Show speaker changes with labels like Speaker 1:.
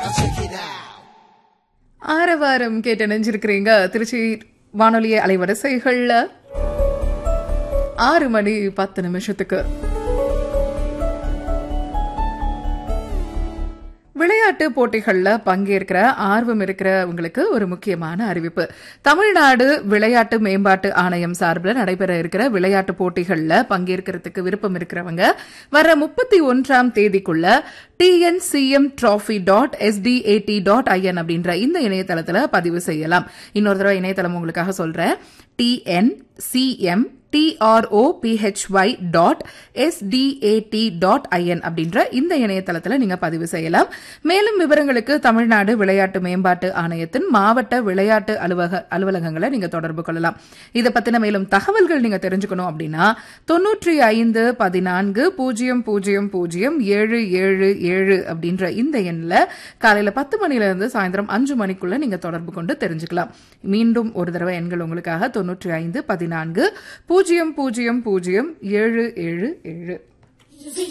Speaker 1: ஆரவாரம் கேட்டு நினைஞ்சிருக்கிறீங்க திருச்சி வானொலி அலைவரிசைகள்ல ஆறு மணி பத்து நிமிஷத்துக்கு விளையாட்டு போட்டிகள்ல பங்கேற்கிற ஆர்வம் இருக்கிறவங்களுக்கு ஒரு முக்கியமான அறிவிப்பு தமிழ்நாடு விளையாட்டு மேம்பாட்டு ஆணையம் சார்பில் நடைபெற இருக்கிற விளையாட்டு போட்டிகள்ல பங்கேற்கிறதுக்கு விருப்பம் இருக்கிறவங்க வர முப்பத்தி ஒன்றாம் தேதிக்குள்ள TNCM trophy dot SDAT dot IN அப்படின்ற இந்த இணையதளத்துல பதிவு செய்யலாம் இன்னொரு தடவை இணையதளம் உங்களுக்காக சொல்றேன் TNCM T R O P H Y dot SDAT dot IN அப்படின்ற இந்த இணையதளத்தில் நீங்க பதிவு செய்யலாம் மேலும் விவரங்களுக்கு தமிழ்நாடு விளையாட்டு மேம்பாட்டு ஆணையத்தின் மாவட்ட விளையாட்டு அலுவலக அலுவலகங்களை நீங்க தொடர்பு கொள்ளலாம் இதை பத்தின மேலும் தகவல்கள் நீங்க தெரிஞ்சுக்கணும் அப்படின்னா தொன்னூற்றி ஐந்து பதினான்கு பூஜ்ஜியம் பூஜ்ஜியம் பூஜ்ஜியம் ஏழு ஏழு ஏழு அப்படின்ற இந்த எண்ணில் காலையில பத்து மணில இருந்து சாயந்தரம் அஞ்சு மணிக்குள்ள நீங்க தொடர்பு கொண்டு தெரிஞ்சுக்கலாம் மீண்டும் ஒரு தடவை எண்கள் உங்களுக்காக தொன்னூற்றி ஐந்து பதினான்கு பூஜ்ஜியம் பூஜ்ஜியம் பூஜ்ஜியம் ஏழு ஏழு ஏழு